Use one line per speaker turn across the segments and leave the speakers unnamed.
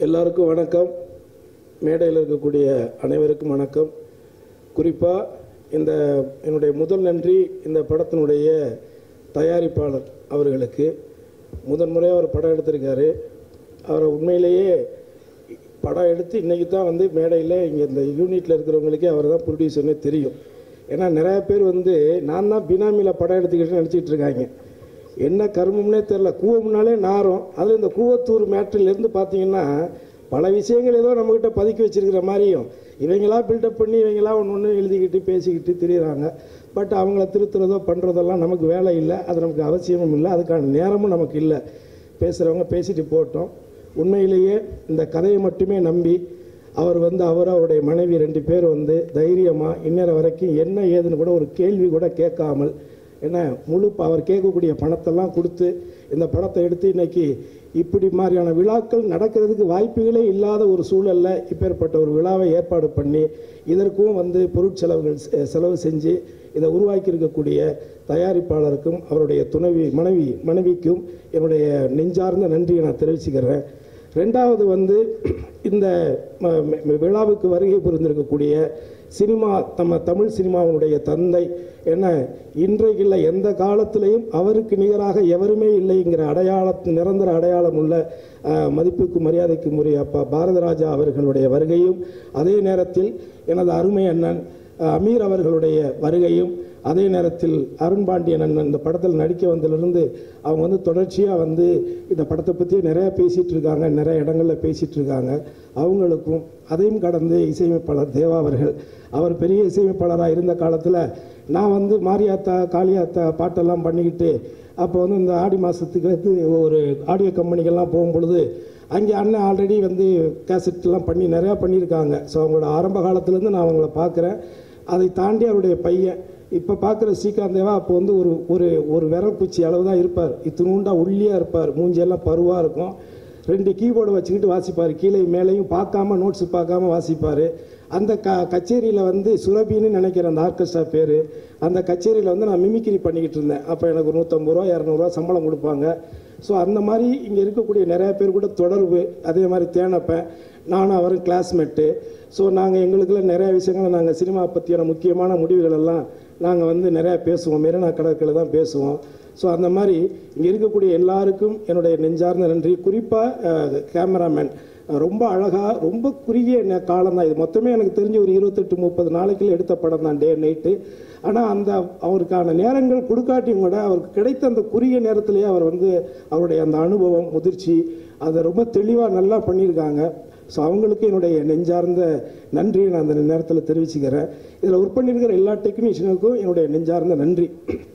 எல்லாருக்கும் வணக்கம் மேடையில் இருக்கக்கூடிய அனைவருக்கும் வணக்கம் குறிப்பாக இந்த என்னுடைய முதல் நன்றி இந்த படத்தினுடைய தயாரிப்பாளர் அவர்களுக்கு முதன் முறையாக அவர் படம் எடுத்திருக்காரு அவரை உண்மையிலேயே படம் எடுத்து இன்றைக்கி தான் வந்து மேடையில் இங்கே இந்த யூனிட்டில் இருக்கிறவங்களுக்கே அவர் தான் ப்ரொடியூசர்னே தெரியும் ஏன்னா நிறைய பேர் வந்து நான் தான் பினாமியில் படம் எடுத்துக்கிட்டு நினச்சிட்டு இருக்காங்க என்ன கர்மம்னே தெரில கூவம்னாலே நாரம் அதில் இந்த கூவத்தூர் மேட்ரிலேருந்து பார்த்தீங்கன்னா பல விஷயங்கள் ஏதோ நம்மக்கிட்ட பதுக்கி வச்சிருக்கிற மாதிரியும் இவங்களா பில்டப் பண்ணி இவங்களா ஒன்று ஒன்று எழுதிக்கிட்டு பேசிக்கிட்டு திரியிறாங்க பட் அவங்கள திருத்துறதோ பண்ணுறதெல்லாம் நமக்கு வேலை இல்லை அது நமக்கு அவசியமும் இல்லை அதுக்கான நேரமும் நமக்கு இல்லை பேசுகிறவங்க பேசிட்டு போட்டோம் உண்மையிலேயே இந்த கதையை மட்டுமே நம்பி அவர் வந்து அவர் அவருடைய மனைவி ரெண்டு பேர் வந்து தைரியமாக இந்நேரம் வரைக்கும் என்ன ஏதுன்னு கூட ஒரு கேள்வி கூட கேட்காமல் என்ன முழு ப- அவர் கேட்கக்கூடிய பணத்தெல்லாம் கொடுத்து இந்த படத்தை எடுத்து இன்னைக்கு இப்படி மாதிரியான விழாக்கள் நடக்கிறதுக்கு வாய்ப்புகளே இல்லாத ஒரு சூழல்ல இப்பேற்பட்ட ஒரு விழாவை ஏற்பாடு பண்ணி இதற்கும் வந்து பொருட்செலவுகள் செ- செலவு செஞ்சு இதை உருவாக்கி இருக்கக்கூடிய தயாரிப்பாளருக்கும் அவருடைய துணைவி மனைவி மனைவிக்கும் என்னுடைய நெஞ்சார்ந்த நன்றியை நான் தெரிவிச்சுக்கிறேன் ரெண்டாவது வந்து இந்த ம- ம- விழாவுக்கு வருகை புரிந்திருக்கக்கூடிய சினிமா நம்ம தமிழ் சினிமாவினுடைய தந்தை என்ன இன்றைக்கு இல்லை எந்த காலத்திலையும் அவருக்கு நிகராக எவருமே இல்லைங்கிற அடையாளத்து நிரந்தர அடையாளம் உள்ள அஹ், மதிப்புக்கு மரியாதைக்கு உரிய அப்பா பாரதராஜா அவர்களுடைய வருகையும் அதே நேரத்தில் எனது அருமை அண்ணன் அஹ், அமீர் அவர்களுடைய வருகையும் அதே நேரத்தில் அருண்பாண்டியன் அண்ணன் இந்த படத்தில் நடிக்க வந்ததிலிருந்து அவங்க வந்து தொடர்ச்சியாக வந்து இந்த படத்தை பற்றி நிறைய பேசிகிட்டு இருக்காங்க நிறைய இடங்களில் பேசிகிட்டு இருக்காங்க அவங்களுக்கும் அதையும் கடந்து இசையமைப்பாளர் தேவா அவர்கள் அவர் பெரிய இசையமைப்பாளராக இருந்த காலத்தில் நான் வந்து மாரியாத்தா காளியாத்தா பாட்டெல்லாம் பண்ணிக்கிட்டு அப்போ வந்து இந்த ஆடி மாதத்துக்கு வந்து ஒரு ஆடியோ கம்பெனிக்கெல்லாம் போகும்பொழுது அங்கே அண்ணன் ஆல்ரெடி வந்து கேசட்லாம் பண்ணி நிறையா பண்ணியிருக்காங்க ஸோ அவங்களோட ஆரம்ப காலத்துலேருந்து நான் அவங்கள பார்க்குறேன் அதை தாண்டி அவருடைய பையன் இப்போ பார்க்குற ஸ்ரீகாந்த் தேவா அப்போ வந்து ஒரு ஒரு ஒரு விரல் பூச்சி அளவு தான் இருப்பார் இத்தினூண்டா ஒல்லியாக இருப்பார் மூஞ்சியெல்லாம் பருவாக இருக்கும் ரெண்டு கீபோர்டு வச்சுக்கிட்டு வாசிப்பார் கீழே மேலேயும் பார்க்காம நோட்ஸ் பார்க்காம வாசிப்பார் அந்த க கச்சேரியில் வந்து சுரபின்னு நினைக்கிறேன் அந்த ஆர்கெஸ்ட்ரா பேர் அந்த கச்சேரியில் வந்து நான் மிமிக்ரி பண்ணிக்கிட்டு இருந்தேன் அப்போ எனக்கு ஒரு நூற்றம்பது ரூபா இரநூறுவா சம்பளம் கொடுப்பாங்க ஸோ அந்த மாதிரி இங்கே இருக்கக்கூடிய நிறைய பேர் கூட தொடர்பு அதே மாதிரி தேனப்பேன் நானும் அவரும் கிளாஸ்மேட்டு ஸோ நாங்கள் எங்களுக்குள்ள நிறைய விஷயங்களை நாங்கள் சினிமா பற்றியான முக்கியமான முடிவுகள் எல்லாம் நாங்கள் வந்து நிறையா பேசுவோம் மெரினா கடற்கரை தான் பேசுவோம் ஸோ அந்த மாதிரி இங்கே இருக்கக்கூடிய எல்லாருக்கும் என்னுடைய நெஞ்சார்ந்த நன்றி குறிப்பாக கேமராமேன் ரொம்ப அழகாக ரொம்ப குறுகிய நே- காலம் தான் இது மொத்தமே எனக்கு தெரிஞ்ச ஒரு இருபத்தெட்டு முப்பது நாளைக்குள்ள எடுத்த படம் தான் டே நைட்டு ஆனால் அந்த அவருக்கான நேரங்கள் கொடுக்காட்டியும் கூட அவருக்கு கிடைத்த அந்த குறுகிய நேரத்திலேயே அவர் வந்து அவருடைய அந்த அனுபவம் முதிர்ச்சி அதை ரொம்ப தெளிவாக நல்லா பண்ணியிருக்காங்க ஸோ அவங்களுக்கு என்னுடைய நெஞ்சார்ந்த நன்றியை நான் அந்த நேரத்தில் தெரிவிச்சுக்கிறேன் இதில் ஒர்க் பண்ணியிருக்கிற எல்லா டெக்னீஷியனுக்கும் என்னுடைய நெஞ்சார்ந்த நன்றி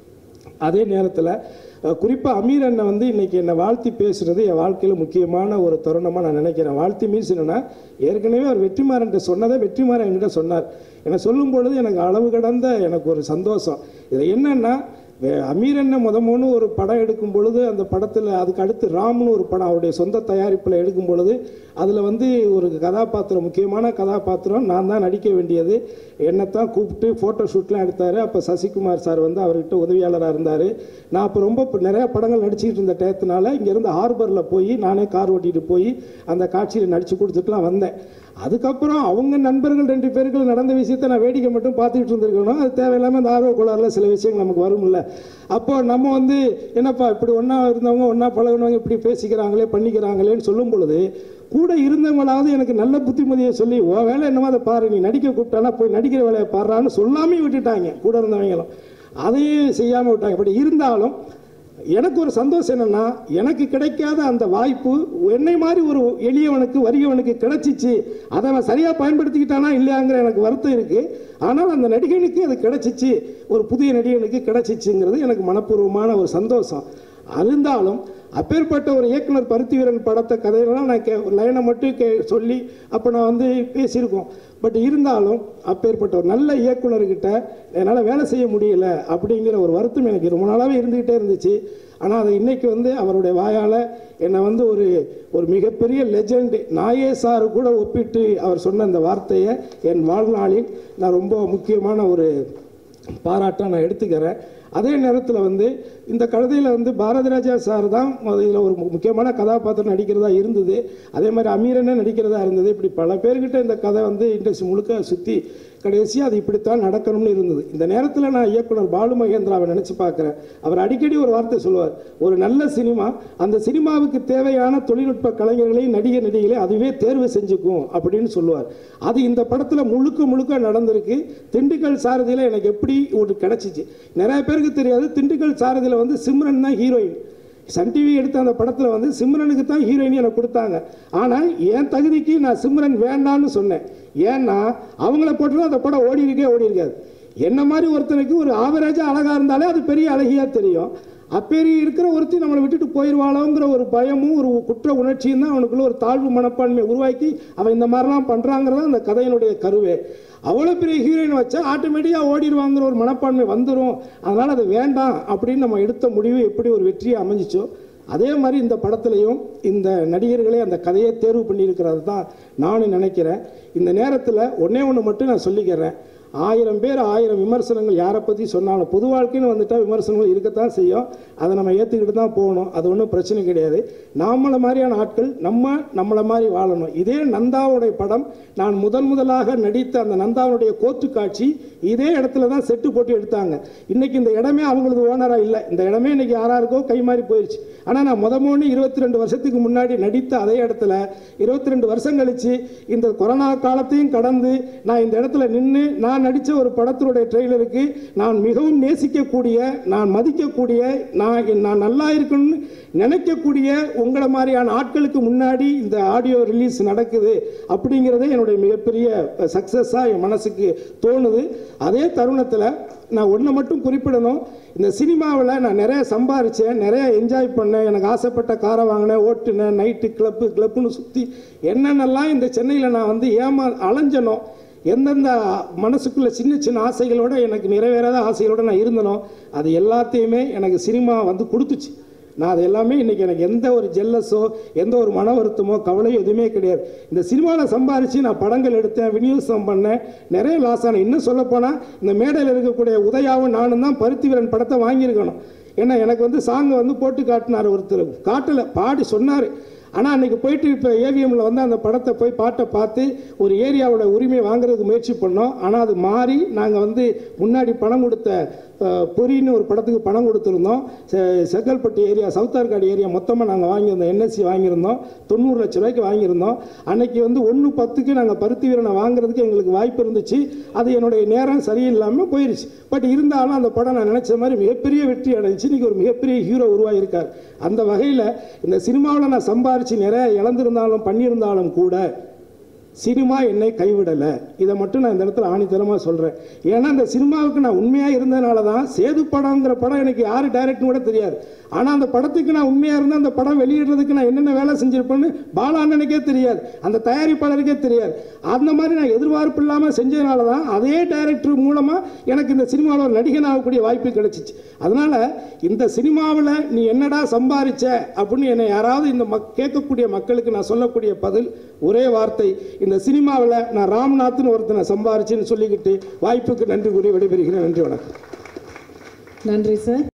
அதே நேரத்தில் குறிப்பாக அமீர் அண்ணன் வந்து இன்னைக்கு என்னை வாழ்த்தி பேசுறது என் வாழ்க்கையில் முக்கியமான ஒரு தருணமாக நான் நினைக்கிறேன் வாழ்த்தி மீன்ஸ் என்னன்னா ஏற்கனவே அவர் வெற்றிமாறன்ட்ட சொன்னதை வெற்றிமாறன் என்கிட்ட சொன்னார் என்னை சொல்லும் பொழுது எனக்கு அளவு கடந்த எனக்கு ஒரு சந்தோஷம் இது என்னன்னா வே- அமீர் அண்ணன் முத மூணு ஒரு படம் எடுக்கும் பொழுது அந்த படத்தில் அதுக்கு அடுத்து ராம்னு ஒரு படம் அவருடைய சொந்த தயாரிப்பில் எடுக்கும் பொழுது அதில் வந்து ஒரு கதாபாத்திரம் முக்கியமான கதாபாத்திரம் நான் தான் நடிக்க வேண்டியது என்னைத்தான் கூப்பிட்டு ஃபோட்டோ ஷூட்லாம் எடுத்தார் அப்போ சசிகுமார் சார் வந்து அவர்கிட்ட உதவியாளராக இருந்தார் நான் அப்போ ரொம்ப ப- நிறைய படங்கள் நடிச்சிட்டு இருந்த டயத்தினால இங்கேருந்து ஹார்பரில் போய் நானே கார் ஓட்டிட்டு போய் அந்த காட்சியில் நடித்து கொடுத்துட்டுலாம் வந்தேன் அதுக்கப்புறம் அவங்க நண்பர்கள் ரெண்டு பேருக்கு நடந்த விஷயத்தை நான் வேடிக்கை மட்டும் பார்த்துக்கிட்டு இருந்திருக்கணும் அது தேவையில்லாமல் அந்த ஆர்வ கோளாறுல சில விஷயங்கள் நமக்கு வரும்ல அப்போ நம்ம வந்து என்னப்பா இப்படி ஒன்றா இருந்தவங்க ஒன்றா பழகுனவங்க இப்படி பேசிக்கிறாங்களே பண்ணிக்கிறாங்களேன்னு சொல்லும் பொழுது கூட இருந்தவங்களாவது எனக்கு நல்ல புத்திமதியை சொல்லி ஓ வேலை என்னமோ அதை பாரு நீ நடிக்க கூப்பிட்டானா போய் நடிக்கிற வேலையை பாடுறான்னு சொல்லாமே விட்டுட்டாங்க கூட இருந்தவங்களும் அதையும் செய்யாமல் விட்டாங்க பட் இருந்தாலும் எனக்கு ஒரு சந்தோஷம் என்னன்னா எனக்கு கிடைக்காத அந்த வாய்ப்பு என்னை மாதிரி ஒரு எளியவனுக்கு வறியவனுக்கு கிடைச்சிச்சு அதை அவன் சரியா பயன்படுத்திக்கிட்டானா இல்லையாங்கிற எனக்கு வருத்தம் இருக்கு ஆனால் அந்த நடிகனுக்கு அது கிடைச்சிச்சு ஒரு புதிய நடிகனுக்கு கிடைச்சிச்சுங்கிறது எனக்கு மனப்பூர்வமான ஒரு சந்தோஷம் இருந்தாலும் அப்பேற்பட்ட ஒரு இயக்குனர் பருத்தி வீரன் படத்தை கதையெல்லாம் நான் கே லைனை மட்டும் கே சொல்லி அப்போ நான் வந்து பேசியிருக்கோம் பட் இருந்தாலும் அப்பேற்பட்ட ஒரு நல்ல இயக்குனர்கிட்ட என்னால் வேலை செய்ய முடியல அப்படிங்கிற ஒரு வருத்தம் எனக்கு ரொம்ப நாளாகவே இருந்துக்கிட்டே இருந்துச்சு ஆனால் அதை இன்னைக்கு வந்து அவருடைய வாயால் என்னை வந்து ஒரு ஒரு மிகப்பெரிய லெஜெண்ட் நாயே சார் கூட ஒப்பிட்டு அவர் சொன்ன அந்த வார்த்தையை என் வாழ்நாளில் நான் ரொம்ப முக்கியமான ஒரு பாராட்டாக நான் எடுத்துக்கிறேன் அதே நேரத்தில் வந்து இந்த கழுதையில் வந்து பாரதி ராஜா சார் தான் இதில் ஒரு மு- முக்கியமான கதாபாத்திரம் நடிக்கிறதா இருந்தது அதே மாதிரி அமீரனே நடிக்கிறதா இருந்தது இப்படி பல பேர்கிட்ட இந்த கதை வந்து இண்டஸ்ட்ரி முழுக்க சுற்றி கடைசி அது இப்படித்தான் நடக்கணும்னு இருந்தது இந்த நேரத்தில் நான் இயக்குனர் பாலு மகேந்திராவை நினச்சி பார்க்குறேன் அவர் அடிக்கடி ஒரு வார்த்தை சொல்லுவார் ஒரு நல்ல சினிமா அந்த சினிமாவுக்கு தேவையான தொழில்நுட்ப கலைஞர்களை நடிகர் நடிகளை அதுவே தேர்வு செஞ்சுக்கும் அப்படின்னு சொல்லுவார் அது இந்த படத்தில் முழுக்க முழுக்க நடந்திருக்கு திண்டுக்கல் சாரதியில் எனக்கு எப்படி ஒரு கிடச்சிச்சு நிறைய பேருக்கு தெரியாது திண்டுக்கல் சாரதியில் வந்து சிம்ரன் தான் ஹீரோயின் சன் டிவி எடுத்த அந்த படத்தில் வந்து சிம்ரனுக்கு தான் ஹீரோயின் எனக்கு கொடுத்தாங்க ஆனால் என் தகுதிக்கு நான் சிம்ரன் வேண்டான்னு சொன்னேன் ஏன்னா அவங்கள போட்டு அந்த படம் ஓடி இருக்கே ஓடி இருக்காது என்ன மாதிரி ஒருத்தனுக்கு ஒரு ஆவரேஜாக அழகாக இருந்தாலே அது பெரிய அழகியாக தெரியும் அப்பேரி இருக்கிற ஒருத்தி நம்மளை விட்டுட்டு போயிடுவாளோங்கிற ஒரு பயமும் ஒரு குற்ற உணர்ச்சியும் தான் அவனுக்குள்ள ஒரு தாழ்வு மனப்பான்மையை உருவாக்கி அவன் இந்த மாதிரிலாம் பண்ணுறாங்கிறது அந்த கதையினுடைய கருவே அவ்வளோ பெரிய ஹீரோயின் வச்சா ஆட்டோமேட்டிக்காக ஓடிடுவாங்கிற ஒரு மனப்பான்மை வந்துடும் அதனால் அது வேண்டாம் அப்படின்னு நம்ம எடுத்த முடிவு எப்படி ஒரு வெற்றியை அமைஞ்சிச்சோ அதே மாதிரி இந்த படத்துலையும் இந்த நடிகர்களே அந்த கதையை தேர்வு பண்ணியிருக்கிறது தான் நானும் நினைக்கிறேன் இந்த நேரத்தில் ஒன்றே ஒன்று மட்டும் நான் சொல்லிக்கிறேன் ஆயிரம் பேர் ஆயிரம் விமர்சனங்கள் யாரை பற்றி சொன்னாலும் பொது வாழ்க்கைன்னு வந்துட்டால் விமர்சனங்கள் இருக்கத்தான் செய்யும் அதை நம்ம ஏற்றுக்கிட்டு தான் போகணும் அது ஒன்றும் பிரச்சனை கிடையாது நாமளை மாதிரியான ஆட்கள் நம்ம நம்மளை மாதிரி வாழணும் இதே நந்தாவுடைய படம் நான் முதன் முதலாக நடித்த அந்த நந்தாவுடைய கோத்து காட்சி இதே இடத்துல தான் செட்டு போட்டு எடுத்தாங்க இன்னைக்கு இந்த இடமே அவங்களது ஓனராக இல்லை இந்த இடமே இன்னைக்கு யாராருக்கோ கை மாறி போயிடுச்சு ஆனால் நான் முத மூணு இருபத்தி ரெண்டு வருஷத்துக்கு முன்னாடி நடித்த அதே இடத்துல இருபத்தி ரெண்டு வருஷம் கழிச்சு இந்த கொரோனா காலத்தையும் கடந்து நான் இந்த இடத்துல நின்று நான் நடித்த ஒரு படத்தினுடைய ட்ரெய்லருக்கு நான் மிகவும் நேசிக்கக்கூடிய நான் மதிக்கக்கூடிய நான் நான் நல்லா இருக்கணும்னு நினைக்கக்கூடிய உங்களை மாதிரியான ஆட்களுக்கு முன்னாடி இந்த ஆடியோ ரிலீஸ் நடக்குது அப்படிங்கிறதே என்னுடைய மிகப்பெரிய சக்ஸஸாக என் மனசுக்கு தோணுது அதே தருணத்தில் நான் ஒன்றை மட்டும் குறிப்பிடணும் இந்த சினிமாவில் நான் நிறைய சம்பாரித்தேன் நிறைய என்ஜாய் பண்ணேன் எனக்கு ஆசைப்பட்ட காரை வாங்கினேன் ஓட்டுனேன் நைட்டு கிளப்பு கிளப்புன்னு சுற்றி என்னென்னலாம் இந்த சென்னையில் நான் வந்து ஏமா அலைஞ்சனோ எந்தெந்த மனசுக்குள்ள சின்ன சின்ன ஆசைகளோட எனக்கு நிறைவேறாத ஆசைகளோட நான் இருந்தனோ அது எல்லாத்தையுமே எனக்கு சினிமா வந்து கொடுத்துச்சு நான் அது எல்லாமே இன்னைக்கு எனக்கு எந்த ஒரு ஜெல்லஸோ எந்த ஒரு மன வருத்தமோ கவலையோ எதுவுமே கிடையாது இந்த சினிமாவில் சம்பாரித்து நான் படங்கள் எடுத்தேன் விநியோகம் பண்ணேன் நிறைய லாஸ் ஆனேன் இன்னும் சொல்லப்போனால் இந்த மேடையில் இருக்கக்கூடிய உதயாவும் நானும் தான் பருத்தி வீரன் படத்தை வாங்கியிருக்கணும் ஏன்னா எனக்கு வந்து சாங்கை வந்து போட்டு காட்டினார் ஒருத்தர் காட்டலை பாடி சொன்னார் ஆனால் அன்னைக்கு போயிட்டு இப்போ ஏவிஎம்ல வந்து அந்த படத்தை போய் பாட்டை பார்த்து ஒரு ஏரியாவோட உரிமையை வாங்குறதுக்கு முயற்சி பண்ணோம் ஆனால் அது மாறி நாங்கள் வந்து முன்னாடி பணம் கொடுத்த அஹ், பொறின்னு ஒரு படத்துக்கு பணம் கொடுத்துருந்தோம் செ- செங்கல்பட்டு ஏரியா சவுத்தார்காடு ஏரியா மொத்தமாக நாங்கள் வாங்கியிருந்தோம் என்எஸ்சி வாங்கியிருந்தோம் தொண்ணூறு லட்ச ரூபாய்க்கு வாங்கியிருந்தோம் அன்னைக்கு வந்து ஒன்று பத்துக்கு நாங்கள் பருத்தி வீரனை வாங்குறதுக்கு எங்களுக்கு வாய்ப்பு இருந்துச்சு அது என்னுடைய நேரம் சரியில்லாமல் போயிருச்சு பட் இருந்தாலும் அந்த படம் நான் நினச்ச மாதிரி மிகப்பெரிய வெற்றி அடைஞ்சிச்சு இன்னைக்கு ஒரு மிகப்பெரிய ஹீரோ உருவாகியிருக்கார் அந்த வகையில் இந்த சினிமாவில் நான் சம்பாரித்து நிறைய இழந்திருந்தாலும் பண்ணியிருந்தாலும் கூட சினிமா என்னை கைவிடலை இதை மட்டும் நான் இந்த இடத்துல ஆணித்தரமாக சொல்கிறேன் ஏன்னா இந்த சினிமாவுக்கு நான் உண்மையாக இருந்ததுனால தான் சேது படங்கிற படம் எனக்கு யார் டைரக்ட்னு கூட தெரியாது ஆனால் அந்த படத்துக்கு நான் உண்மையாக இருந்து அந்த படம் வெளியிடுறதுக்கு நான் என்னென்ன வேலை செஞ்சிருப்பேன்னு பாலா அண்ணனுக்கே தெரியாது அந்த தயாரிப்பாளருக்கே தெரியாது அந்த மாதிரி நான் எதிர்பார்ப்பு இல்லாமல் செஞ்சதுனால தான் அதே டைரக்டர் மூலமாக எனக்கு இந்த சினிமாவில் ஒரு நடிகன் ஆகக்கூடிய வாய்ப்பு கிடைச்சிச்சு அதனால இந்த சினிமாவில் நீ என்னடா சம்பாரிச்ச அப்படின்னு என்னை யாராவது இந்த மக் கேட்கக்கூடிய மக்களுக்கு நான் சொல்லக்கூடிய பதில் ஒரே வார்த்தை இந்த சினிமாவில் நான் ராம்நாத்னு ஒருத்தனை சம்பாரிச்சேன்னு சொல்லிக்கிட்டு வாய்ப்புக்கு நன்றி கூறி விடைபெறுகிறேன் நன்றி வணக்கம்
நன்றி சார்